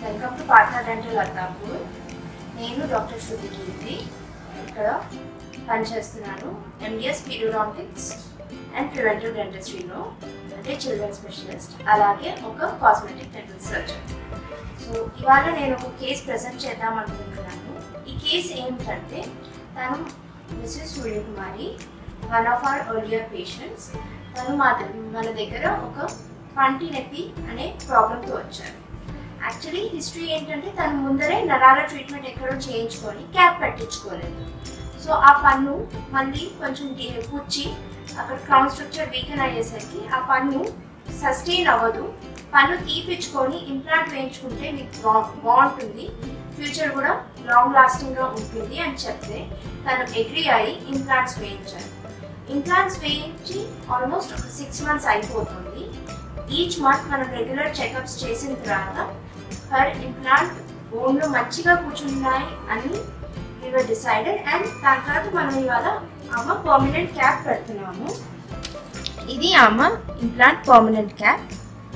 Welcome to Partha dental Attapur నేను doctor Shruti Keerthi ఇక్కడ పనిచేస్తున్నాను ఎండిఎస్ పీడియోడాంటిక్స్ అండ్ ప్రివెంటివ్ డెంటిస్ట్రీలో అంటే చిల్డ్రన్ స్పెషలిస్ట్ అలాగే ఒక కాస్మెటిక్ డెంటల్ సర్జన్ సో ఇవాళ నేను ఒక కేసు ప్రజెంట్ చేద్దాం అనుకుంటున్నాను ఈ కేసు ఏంటంటే తను missus Suryakumari one of our earlier patients తను మా ద- మన దగ్గర ఒక పంటి నొప్పి అనే ప్రాబ్లంతో వచ్చారు యాక్చువల్లీ హిస్టరీ ఏంటంటే తను ముందరే నరాల ట్రీట్మెంట్ ఎక్కడో చేయించుకొని క్యాప్ పెట్టించుకోలేదు సో ఆ పన్ను మళ్ళీ కొంచెం డి- పుచ్చి అక్కడ క్రౌన్ స్ట్రక్చర్ వీకెన్ అయ్యేసరికి ఆ పన్ను సస్టైన్ అవ్వదు పన్ను తీపిచ్చుకొని ఇంప్లాంట్ వేయించుకుంటే మీకు బా- బాగుంటుంది ఫ్యూచర్ కూడా లాంగ్ లాస్టింగ్గా ఉంటుంది అని చెప్తే తను అగ్రి అయ్యి ఇంప్లాంట్స్ వేయించారు ఇంప్లాంట్స్ వేయించి ఆల్మోస్ట్ ఒక సిక్స్ మంత్స్ అయిపోతుంది ఈచ్ మంత్ మనం రెగ్యులర్ చెకప్స్ చేసిన తర్వాత హర్ ఇంప్లాంట్ బోన్లో మంచిగా కూర్చున్నాయి అని వీఆర్ డిసైడెడ్ అండ్ దాని తర్వాత మనం ఇవాళ ఆమె పర్మనెంట్ క్యాప్ పెడుతున్నాము ఇది ఆమె ఇంప్లాంట్ పర్మనెంట్ క్యాప్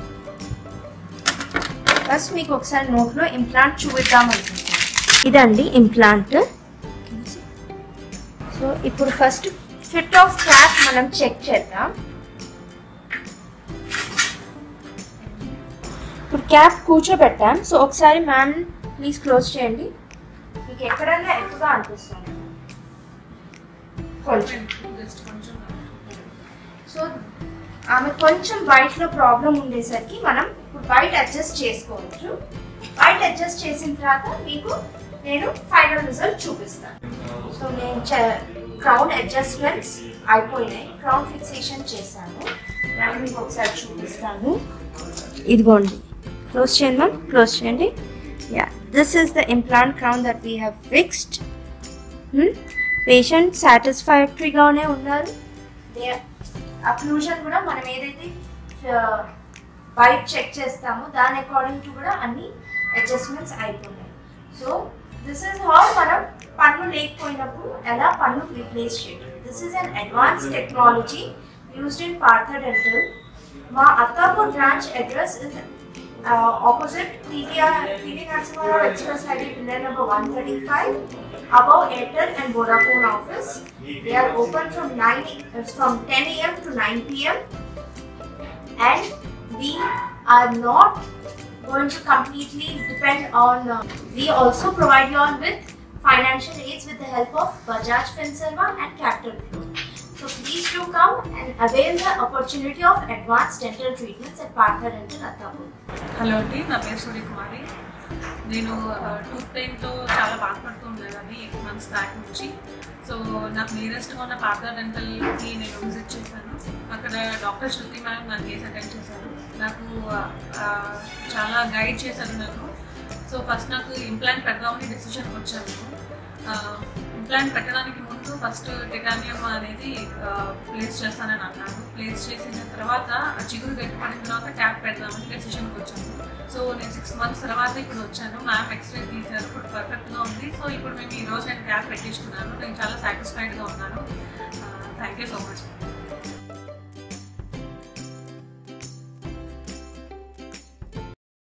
ఫస్ట్ మీకు ఒకసారి నోట్లో ఇంప్లాంట్ చూపిద్దాం అనుకుంటున్నాను ఇదండి ఇంప్లాంట్ సో ఇప్పుడు ఫస్ట్ ఫిట్ ఆఫ్ క్యాప్ మనం చెక్ చేద్దాం ఇప్పుడు క్యాప్ కూర్చోబెట్టాం సో ఒకసారి మ్యామ్ ప్లీజ్ క్లోజ్ చేయండి మీకు ఎక్కడైనా ఎక్కువగా అనిపిస్తుంది కొంచెం సో ఆమె కొంచెం వైట్లో ప్రాబ్లం ఉండేసరికి మనం ఇప్పుడు వైట్ అడ్జస్ట్ చేసుకోవచ్చు వైట్ అడ్జస్ట్ చేసిన తర్వాత మీకు నేను ఫైనల్ రిజల్ట్ చూపిస్తాను సో నేను క్రౌన్ అడ్జస్ట్మెంట్స్ అయిపోయినాయి క్రౌన్ ఫిక్సేషన్ చేశాను దాన్ని మీకు ఒకసారి చూపిస్తాను ఇదిగోండి క్లోజ్ చేయండి మ్యామ్ క్లోజ్ చేయండి yeah this is the implant crown that we have fixed patient సాటిస్ఫాక్టరీగానే ఉన్నారు అక్లూజన్ కూడా మనం ఏదైతే వైట్ చెక్ చేస్తామో దాని అకార్డింగ్ టు కూడా అన్ని అడ్జస్ట్మెంట్స్ అయిపోయినాయి సో దిస్ ఇస్ హౌ మనం పన్ను లేకపోయినప్పుడు ఎలా పన్ను రీప్లేస్ చేయడం this is an advanced technology used in Partha dental మా Attapur branch address is opposite PVR PV Narasimha Rao express highway pillar number one thirty five above Airtel and Vodafone office. They are open from 9 uh, from 10 a.m. to 9 p.m. And we are not going to completely depend on. Uh, we also provide you all with financial aids with the help of Bajaj Finserva and Capital Flow. So please do come and avail the opportunity of advanced dental treatments at Partha Dental Attapur. Hello అండి నా పేరు సూర్యకుమారి నేను tooth పెయిన్తో చాలా బాధపడుతూ ఉండేదాన్ని eight months back నుంచి so నాకు నియరెస్ట్గా ఉన్న పార్లర్ డెంటల్కి నేను విజిట్ చేశాను అక్కడ డాక్టర్ శృతి మ్యామ్ నా కేసు అటెండ్ చేశారు నాకు ఆ, చాలా గైడ్ చేశారు నాకు సో ఫస్ట్ నాకు ఇంప్లాంట్ పెడదామని డెసిషన్కి వచ్చాను ఇంప్లాంట్ పెట్టడానికి ముందు ఫస్ట్ టిటానియం అనేది ప్లేస్ చేస్తానని అన్నాను ప్లేస్ చేసిన తర్వాత ఆ చిగురు గట్టిపడిన తర్వాత క్యాప్ పెడదామని డెసిషన్కి వచ్చాను సో నేను సిక్స్ మంత్స్ తర్వాత ఇప్పుడు వచ్చాను మ్యామ్ ఎక్స్రే తీశారు ఇప్పుడు పర్ఫెక్ట్గా ఉంది సో ఇప్పుడు మేము ఈ రోజు నేను క్యాప్ పెట్టించుకున్నాను నేను చాలా సాటిస్ఫైడ్గా ఉన్నాను థ్యాంక్ యూ సో మచ్